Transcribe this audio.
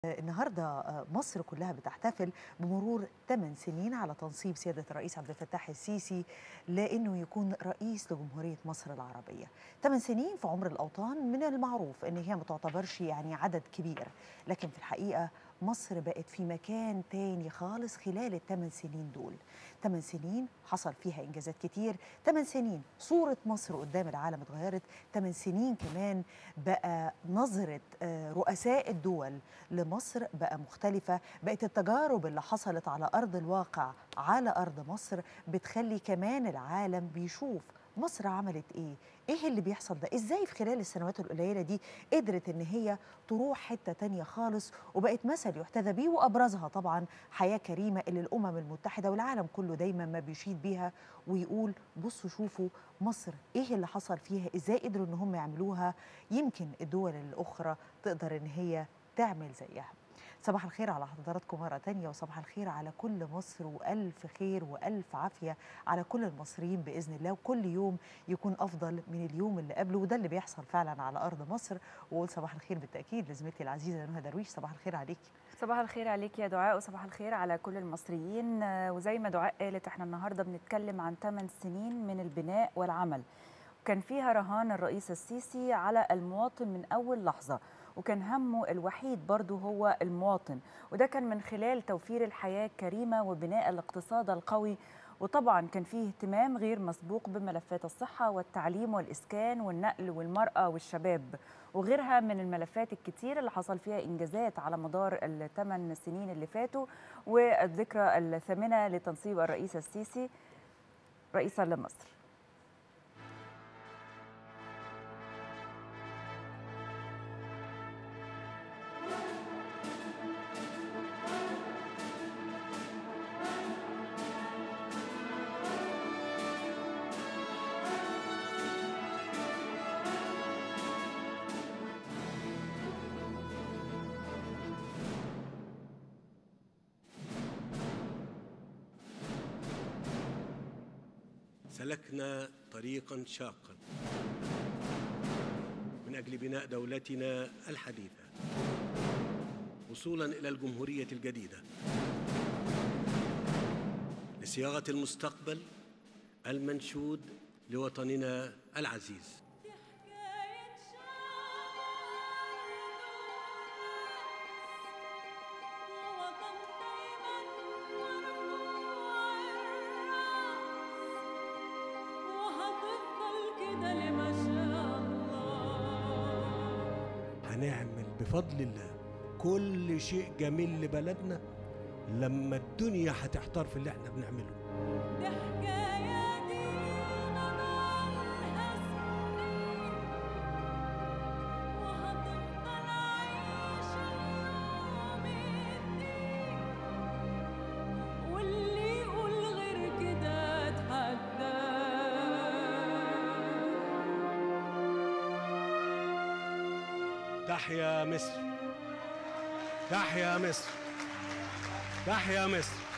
النهارده مصر كلها بتحتفل بمرور 8 سنين على تنصيب سياده الرئيس عبد الفتاح السيسي لانه يكون رئيس لجمهوريه مصر العربيه. 8 سنين في عمر الاوطان من المعروف ان هي ما تعتبرش يعني عدد كبير، لكن في الحقيقه مصر بقت في مكان تاني خالص خلال الثمان سنين دول. 8 سنين حصل فيها انجازات كتير، 8 سنين صوره مصر قدام العالم اتغيرت، 8 سنين كمان بقى نظره رؤساء الدول لمصر بقى مختلفة بقت التجارب اللي حصلت على أرض الواقع على أرض مصر بتخلي كمان العالم بيشوف مصر عملت ايه ايه اللي بيحصل ده ازاي في خلال السنوات القليله دي قدرت ان هي تروح حته تانية خالص وبقت مثل يحتذى بيه وابرزها طبعا حياه كريمه اللي الامم المتحده والعالم كله دايما ما بيشيد بيها ويقول بصوا شوفوا مصر ايه اللي حصل فيها ازاي قدروا ان هم يعملوها يمكن الدول الاخرى تقدر ان هي تعمل زيها صباح الخير على حضراتكم مرة تانية وصباح الخير على كل مصر وألف خير وألف عافية على كل المصريين بإذن الله وكل يوم يكون أفضل من اليوم اللي قبله وده اللي بيحصل فعلا على أرض مصر وأقول صباح الخير بالتأكيد لزميلتي العزيزة نهى درويش صباح الخير عليكي صباح الخير عليك يا دعاء وصباح الخير على كل المصريين وزي ما دعاء قالت احنا النهارده بنتكلم عن 8 سنين من البناء والعمل كان فيها رهان الرئيس السيسي على المواطن من أول لحظة وكان همه الوحيد برضه هو المواطن وده كان من خلال توفير الحياة الكريمة وبناء الاقتصاد القوي وطبعا كان فيه اهتمام غير مسبوق بملفات الصحة والتعليم والإسكان والنقل والمرأة والشباب وغيرها من الملفات الكتير اللي حصل فيها إنجازات على مدار الثمان سنين اللي فاتوا والذكرى الثامنة لتنصيب الرئيس السيسي رئيسا لمصر سلكنا طريقا شاقا من اجل بناء دولتنا الحديثه وصولا الى الجمهوريه الجديده لصياغه المستقبل المنشود لوطننا العزيز هنعمل بفضل الله كل شيء جميل لبلدنا لما الدنيا هتحتار في اللي احنا بنعمله دي حكاياتي مالها سنين وهتفضل عايشة اليوم الدين واللي يقول غير كده اتحداه تحيا مصر تحيا مصر تحيا مصر